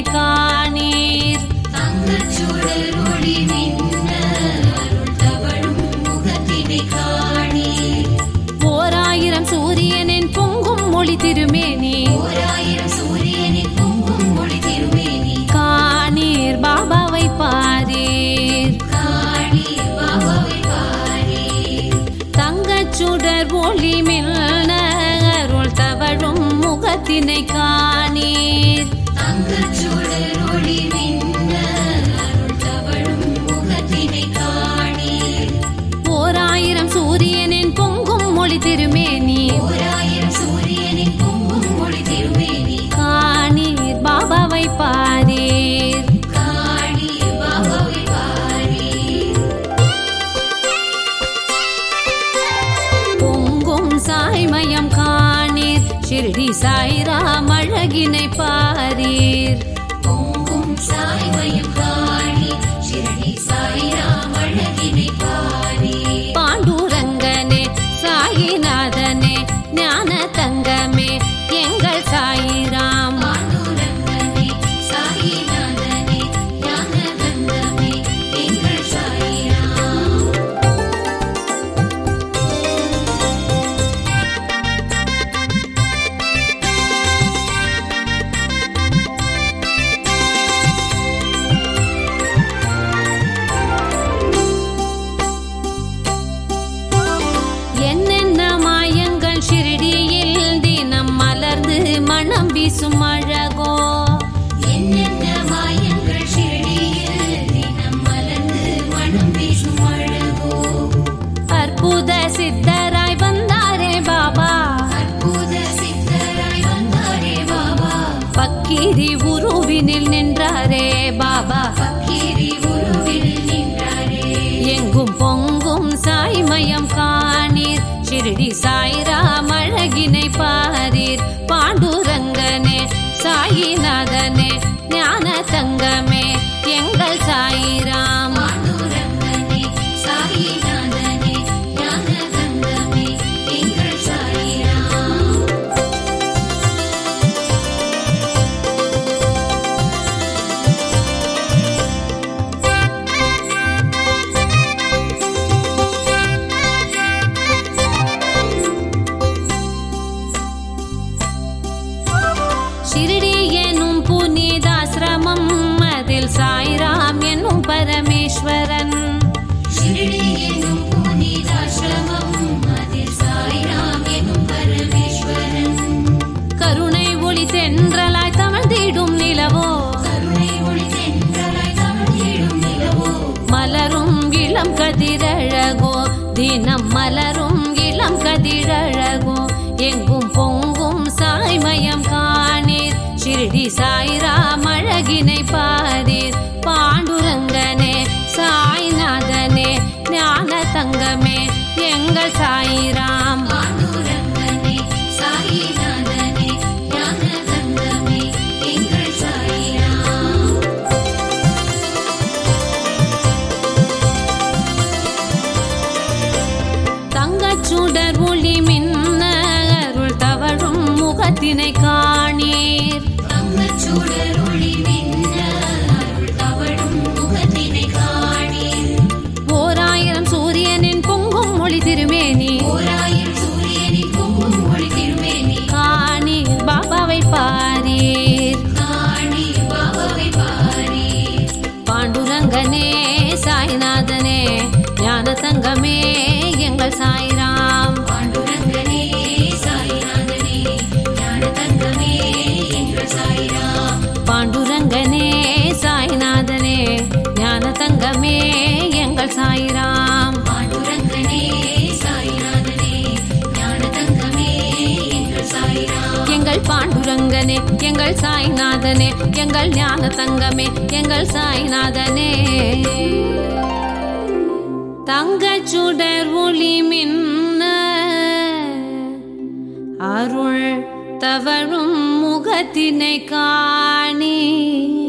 காணீர் தங்கச்சுடர் ஒளி மின்ன அருள் தவழும் முகத்தினை காணீர் ஓராயிரம் சூரியனின் பொங்கும் மொழி திருமேனி ஓராயிரம் சூரியனின் பொங்கும் ஒளி திருமேனி காணீர் பாபாவை பாரீர் காணீர் பாபாவை பாரீர் தங்கச்சுடர் ஒளி மில்ன அருள் தவழும் முகத்தினை காணீர் தங்கச்சுடர் ஒளி மின்ன அருள் தவழும் முகத்தினை காணீர் ஓராயிரம் சூரியனின் பொங்கும் மொழி திருமேனி ஓராயிரம் சூரியனின் பொங்கும் ஒளி திருமேனி காணீர் பாபாவை பாரீர் காணீர் பாபாவை பாரீர் பொங்கும் சாய்மயம் காணீர் ஷிரடி சாய்ராம் அழகினை பாரீர் பொங்கும் சாய்மயம் காணி ஷிரடி சாய்ராம் அழகினை பாரி பாண்டுரங்கனே சாயிநாதனே ஞான தங்கமே எங்கள் சாயிராம் பாண்டுரங்கனே சாயிநாதனே ஞானதந்தமே எங்கள் சாயிராம் என்னென்ன மாயங்கள் ஷிரடியில் தினம் மலர்ந்து மனம் வீசும் அழகோ என்னென்ன மாயங்கள் ஷிரடியில் தினம் மலர்ந்து மனம் வீசும் அழகோ அற்புத சித்தராய் வந்தாரே பாபா அற்புத சித்தராய் வந்தாரே பாபா பக்கீரி உருவினில் நின்றாரே பாபா பக்கீரி உருவில் நின்றாரே எங்கும் பொங்கும் சாய்மயம் காணீர் ஷிரடி சாய்ராம் அழகினை பாரீர் பாண்டுரங்கனே சாயிநாதனே ஞான தங்கமே எங்கள் சாயிராம் பாண்டுரங்கனே சாயிநாதனே ஞானதந்தமே எங்கள் சாயிராம் ஷிரடி எனும் புனிதாசிரமம் அதில் சாய்ராம் என்னும் பரமேஸ்வரன் ஷிரடி எனும் புனிதாசிரமம் அதில் சாய்ராம் எனும் பரமேஸ்வரன் கருணை ஒளி தென்றலாய் தவழ்ந்திடும் நிலவோ கருணை ஒளி தென்றலாய் தமிழிடும் நிலவோ மலரும் இளம் கதிரழகோ தினம் மலரும் இளம் கதிரழகோ எங்கும் பொங்கும் சாய்மயம் காணீர் ஷிரடி சாய்ராம் அழகினை பாரீர் பாண்டுரங்கனே சாய்நாதனே ஞான தங்கமே எங்கள் சாயிராம் பாண்டுரங்கனே சாயிநாதனே ஞானதந்தமே எங்கள் சாயிராம் தங்கச்சுடர் ஒளி மின்ன அருள் தவழும் முகத்தினை காணீர் தங்கச்சுடர் ஒளி மின்ன அருள் தவழும் முகத்தினை காணீர் ஓராயிரம் சூரியனின் பொங்கும் மொழி திருமேனி ஓராயிரம் சூரியனின் பொங்கும் ஒளி திருமேனி காணீர் பாபாவை பாரீர் காணீர் பாபாவை பாரீர் பாண்டுரங்கனே சாய்நாதனே ஞான தங்கமே எங்கள் சாய்ராம் பாண்டுரங்கனே சாய்நாதனே ஞானதந்தமே எங்கள் சாயிராம் பாண்டுரங்கனே சாய்நாதனே ஞான தங்கமே எங்கள் சாய்ராம் பாண்டுரங்கனே சாய்நாதனே ஞானதந்தமே எங்கள் சாயிராம் எங்கள் பாண்டுரங்கனே எங்கள் சாய்நாதனே எங்கள் ஞான தங்கமே எங்கள் சாய்நாதனே தங்கச் சுடர் ஒளி மின்ன அருள் தவழும் முகத்தினை காணி